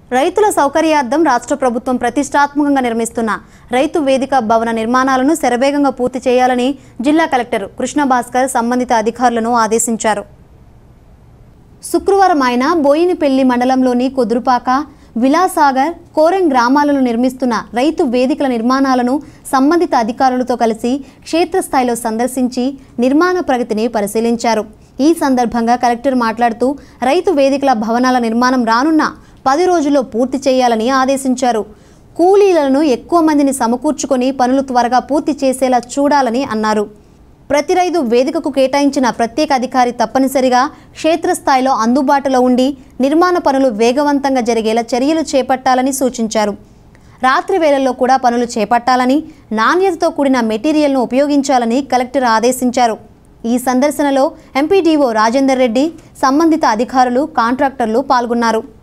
రైతుల సౌకర్యార్థం రాష్ట్ర ప్రభుత్వం ప్రతిష్టాత్మకంగా నిర్మిస్తున్న రైతు వేదిక భవన నిర్మాణాలను శరవేగంగా పూర్తి చేయాలని జిల్లా కలెక్టర్ కృష్ణ భాస్కర్ సంబంధిత అధికారులను ఆదేశించారు శుక్రవారం ఆయన బోయినపెల్లి మండలంలోని కుదురుపాక విలాసాగర్ కోరెం గ్రామాలలో నిర్మిస్తున్న రైతు వేదికల నిర్మాణాలను సంబంధిత అధికారులతో కలిసి క్షేత్రస్థాయిలో సందర్శించి నిర్మాణ ప్రగతిని పరిశీలించారు ఈ సందర్భంగా కలెక్టర్ మాట్లాడుతూ రైతు వేదికల భవనాల నిర్మాణం రానున్న పది రోజుల్లో పూర్తి చేయాలని ఆదేశించారు కూలీలను ఎక్కువ మందిని సమకూర్చుకొని పనులు త్వరగా పూర్తి చేసేలా చూడాలని అన్నారు ప్రతి రైతు వేదికకు కేటాయించిన ప్రత్యేక అధికారి తప్పనిసరిగా క్షేత్రస్థాయిలో అందుబాటులో ఉండి నిర్మాణ పనులు వేగవంతంగా జరిగేలా చర్యలు చేపట్టాలని సూచించారు రాత్రి వేళల్లో కూడా పనులు చేపట్టాలని నాణ్యతతో కూడిన మెటీరియల్ను ఉపయోగించాలని కలెక్టర్ ఆదేశించారు ఈ సందర్శనలో ఎంపీడీఓ రాజేందర్ రెడ్డి సంబంధిత అధికారులు కాంట్రాక్టర్లు పాల్గొన్నారు